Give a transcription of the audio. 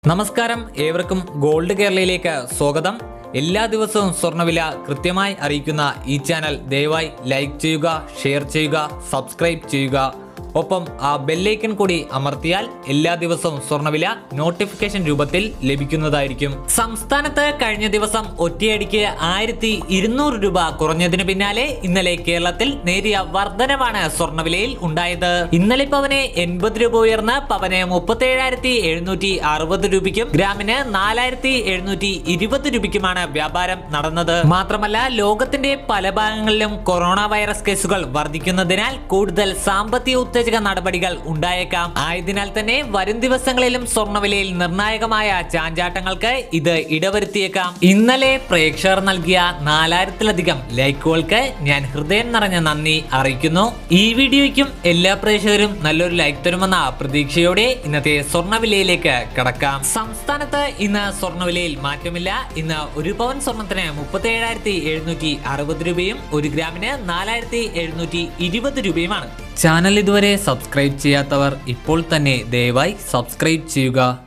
നമസ്കാരം ഏവർക്കും ഗോൾഡ് കേരളയിലേക്ക് സ്വാഗതം എല്ലാ ദിവസവും സ്വർണ്ണവില കൃത്യമായി അറിയിക്കുന്ന ഈ ചാനൽ ദയവായി ലൈക്ക് ചെയ്യുക ഷെയർ ചെയ്യുക സബ്സ്ക്രൈബ് ചെയ്യുക ഒപ്പം ആ ബെല്ലൈക്കൺ കൂടി അമർത്തിയാൽ എല്ലാ ദിവസവും സ്വർണ്ണവില നോട്ടിഫിക്കേഷൻ രൂപത്തിൽ ലഭിക്കുന്നതായിരിക്കും സംസ്ഥാനത്ത് കഴിഞ്ഞ ദിവസം ഒറ്റയടിക്ക് ആയിരത്തി ഇരുന്നൂറ് രൂപ കുറഞ്ഞതിന് പിന്നാലെ ഇന്നലെ കേരളത്തിൽ നേരിയ വർധനവാണ് സ്വർണ്ണവിലയിൽ ഉണ്ടായത് ഇന്നലെ പവന് എൺപത് രൂപ ഉയർന്ന് പവന് മുപ്പത്തി ഏഴായിരത്തി എഴുന്നൂറ്റി അറുപത് രൂപയ്ക്കും ഗ്രാമിന് നാലായിരത്തി എഴുന്നൂറ്റി ഇരുപത് രൂപയ്ക്കുമാണ് വ്യാപാരം നടന്നത് മാത്രമല്ല ലോകത്തിന്റെ പല ഭാഗങ്ങളിലും കൊറോണ വൈറസ് കേസുകൾ വർദ്ധിക്കുന്നതിനാൽ കൂടുതൽ സാമ്പത്തിക ഉത്തേജക നടപടികൾ ഉണ്ടായേക്കാം ആയതിനാൽ തന്നെ വരും ദിവസങ്ങളിലും സ്വർണ്ണവിലയിൽ നിർണായകമായ ചാഞ്ചാട്ടങ്ങൾക്ക് ഇത് ഇടവരുത്തിയേക്കാം ഇന്നലെ പ്രേക്ഷകർ നൽകിയ നാലായിരത്തിലധികം ലൈക്കുകൾക്ക് ഞാൻ ഹൃദയം നിറഞ്ഞ നന്ദി അറിയിക്കുന്നു ഈ വീഡിയോയ്ക്കും എല്ലാ പ്രേക്ഷകരും നല്ലൊരു ലൈക്ക് തരുമെന്ന പ്രതീക്ഷയോടെ ഇന്നത്തെ സ്വർണ്ണവിലയിലേക്ക് കടക്കാം സംസ്ഥാനത്ത് ഇന്ന് സ്വർണ്ണവിലയിൽ മാറ്റമില്ല ഇന്ന് ഒരു പവൻ സ്വർണത്തിന് മുപ്പത്തി ഏഴായിരത്തി എഴുന്നൂറ്റി അറുപത് രൂപയും ഒരു ഗ്രാമിന് നാലായിരത്തി എഴുന്നൂറ്റി ഇരുപത് രൂപയുമാണ് ചാനൽ ഇതുവരെ സബ്സ്ക്രൈബ് ചെയ്യാത്തവർ ഇപ്പോൾ തന്നെ ദയവായി സബ്സ്ക്രൈബ് ചെയ്യുക